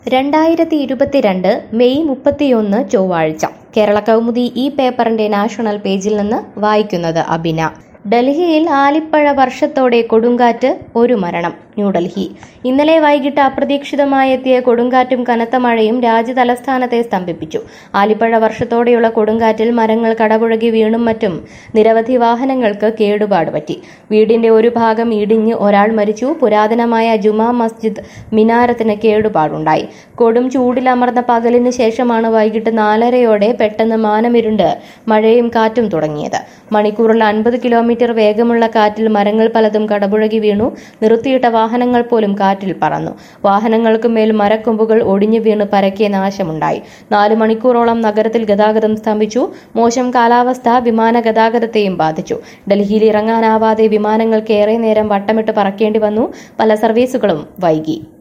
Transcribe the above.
രണ്ടായിരത്തി ഇരുപത്തിരണ്ട് മെയ് മുപ്പത്തിയൊന്ന് ചൊവ്വാഴ്ച കേരള കൗമുദി ഈ പേപ്പറിന്റെ നാഷണൽ പേജിൽ നിന്ന് വായിക്കുന്നത് അബിന ഡൽഹിയിൽ ആലിപ്പഴ വർഷത്തോടെ കൊടുങ്കാറ്റ് ഒരു മരണം ന്യൂഡൽഹി ഇന്നലെ വൈകിട്ട് അപ്രതീക്ഷിതമായി എത്തിയ കൊടുങ്കാറ്റും കനത്ത മഴയും രാജ്യതലസ്ഥാനത്തെ സ്തംഭിപ്പിച്ചു ആലിപ്പഴ വർഷത്തോടെയുള്ള കൊടുങ്കാറ്റിൽ മരങ്ങൾ കടപുഴകി വീണും മറ്റും നിരവധി വാഹനങ്ങൾക്ക് കേടുപാട് പറ്റി വീടിന്റെ ഒരു ഭാഗം ഇടിഞ്ഞ് ഒരാൾ മരിച്ചു പുരാതനമായ ജുമാ മസ്ജിദ് മിനാരത്തിന് കേടുപാടുണ്ടായി കൊടും ചൂടിലമർന്ന പകലിന് ശേഷമാണ് വൈകിട്ട് നാലരയോടെ പെട്ടെന്ന് മാനമിരുണ്ട് മഴയും കാറ്റും തുടങ്ങിയത് മണിക്കൂറിൽ അൻപത് കിലോമീറ്റർ വേഗമുള്ള കാറ്റിൽ മരങ്ങൾ പലതും കടപുഴകി വീണു നിർത്തിയിട്ട വാഹനങ്ങൾ പോലും കാറ്റിൽ പറന്നു വാഹനങ്ങൾക്ക് മേൽ മരക്കൊമ്പുകൾ ഒടിഞ്ഞു വീണ് പരക്കെ നാശമുണ്ടായി നാല് മണിക്കൂറോളം നഗരത്തിൽ ഗതാഗതം സ്തംഭിച്ചു മോശം കാലാവസ്ഥ വിമാന ഗതാഗതത്തെയും ബാധിച്ചു ഡൽഹിയിൽ ഇറങ്ങാനാവാതെ വിമാനങ്ങൾക്ക് ഏറെ നേരം വട്ടമിട്ട് പറക്കേണ്ടി വന്നു പല സർവീസുകളും വൈകി